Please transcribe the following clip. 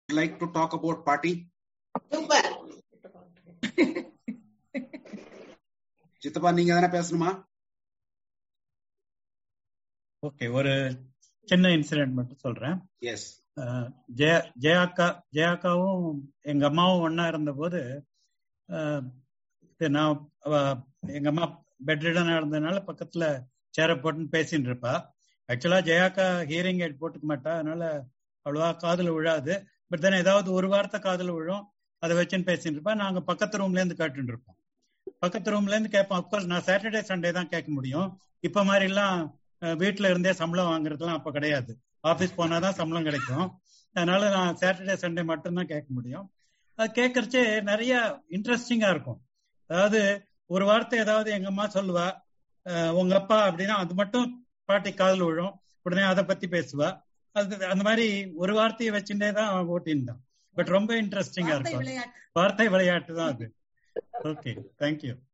like to talk about party? Super சித்தப்பா நீங்க தானே பேசணுமா ஓகே ஒரு சின்ன இன்சிடென்ட் மட்டும் சொல்றேன் எஸ் அஹ், ஜெயா ஜெயாக்கா ஜெயாக்காவும் எங்க அம்மாவும் ஒன்னா இருந்தபோது அஹ், இது நான் அவ எங்க அம்மா பெட்ரிடனா இருந்ததுனால பக்கத்துல சேர போட்டுன்னு பேசிட்டு இருப்பா ஆக்சுவலா ஜெயாக்கா ஹியரிங் எய்ட் போட்டுக்க மாட்டா அதனால அவ்வளவா காதுல விழாது பட் தானே ஏதாவது ஒரு வார்த்தை காதுல விழும் அதை வச்சுன்னு பேசிட்டு இருப்பா நாங்க பக்கத்து ரூம்ல இருந்து கேட்டுட்டு இருப்போம் பக்கத்து ரூம்ல இருந்து கேட்போம் அப்கோர்ஸ் நான் சாட்டர்டே சண்டே தான் கேட்க முடியும் இப்ப மாதிரி எல்லாம் அஹ், வீட்ல இருந்தே சம்பளம் வாங்குறதுலாம் அப்ப கிடையாது ஆபீஸ் போனாதான் சம்பளம் கிடைக்கும் அதனால நான் சாட்டர்டே சண்டே மட்டும்தான் கேட்க முடியும் அது கேட்கறச்சே நிறைய இன்ட்ரெஸ்டிங்கா இருக்கும் அதாவது ஒரு வார்த்தை ஏதாவது எங்க அம்மா சொல்லுவா அஹ், உங்க அப்பா அப்படின்னா அது மட்டும் பாட்டி காதுல விழும் உடனே அதை பத்தி பேசுவா அது அந்த மாதிரி ஒரு வார்த்தையை வச்சுட்டே தான் ஓட்டின்தான் பட் ரொம்ப இன்ட்ரெஸ்டிங்கா வார்த்தை இருக்கும் விளையாட்டு வார்த்தை விளையாட்டு தான் அது ஓகே தேங்க்யூ